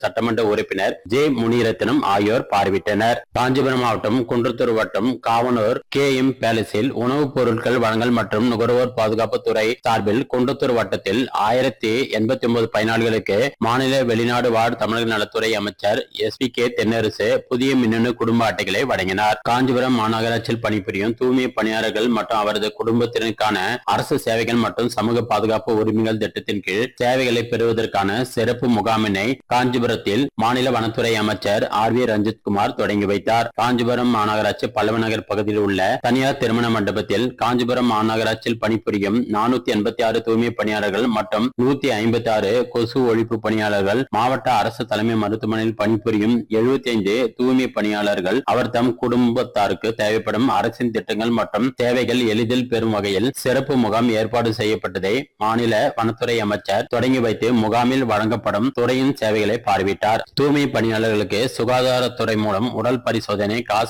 சட்டமன்ற உறுப்பினர் ஜே முனிரத்னம் ஆகியோர் பார்வையிட்டனர் காஞ்சிபுரம் மாவட்டம் குன்றத்தூர் வட்டம் காவனூர் கே எம் பேலஸில் உணவுப் பொருட்கள் வழங்கல் மற்றும் நுகர்வோர் பாதுகாப்புத்துறை சார்பில் குன்றத்தூர் வட்டத்தில் ஆயிரத்தி எண்பத்தி ஒன்பது பயனாளிகளுக்கு மாநில வெளிநாடு வாழ் தமிழக நலத்துறை அமைச்சர் எஸ் பி கே தென்னரசு புதிய மின்னணு குடும்ப அட்டைகளை வழங்கினார் காஞ்சிபுரம் மாநகராட்சியில் பணிபுரியும் தூய்மை பணியாளர்கள் மற்றும் அவரது குடும்பத்தினருக்கான அரசு சேவைகள் மற்றும் சமூக பாதுகாப்பு உரிமைகள் திட்டத்தின் கீழ் சேவைகளை பெறுவதற்கான சிறப்பு முகாமினை காஞ்சிபுரத்தில் மாநில வனத்துறை அமைச்சர் ஆர் வி ரஞ்சித் குமார் தொடங்கி வைத்தார் காஞ்சிபுரம் மாநகராட்சி பல்லவ நகர் பகுதியில் உள்ள தனியார் திருமண மண்டபத்தில் காஞ்சிபுரம் மாநகராட்சியில் பணிபுரியும் நானூத்தி எண்பத்தி ஆறு தூய்மை பணியாளர்கள் மற்றும் நூத்தி ஐம்பத்தி ஆறு கொசு ஒழிப்பு பணியாளர்கள் மாவட்ட அரசு தலைமை மருத்துவமனையில் பணிபுரியும் எழுபத்தி ஐந்து தூய்மை பணியாளர்கள் அவர் தம் குடும்பத்தாருக்கு தேவைப்படும் அரசின் திட்டங்கள் மற்றும் தேவைகள் எளிதில் பெறும் வகையில் சிறப்பு முகாம் ஏற்பாடு செய்யப்பட்டதை மாநில வனத்துறை அமைச்சர் தொடங்கி வைத்து முகாமில் வழங்கப்படும் துறையின் சேவைகளை பார்வையிட்டார் தூய்மை பணியாளர்களுக்கு சுகாதாரத்துறை மூலம் உடல் பரிசோதனை காசு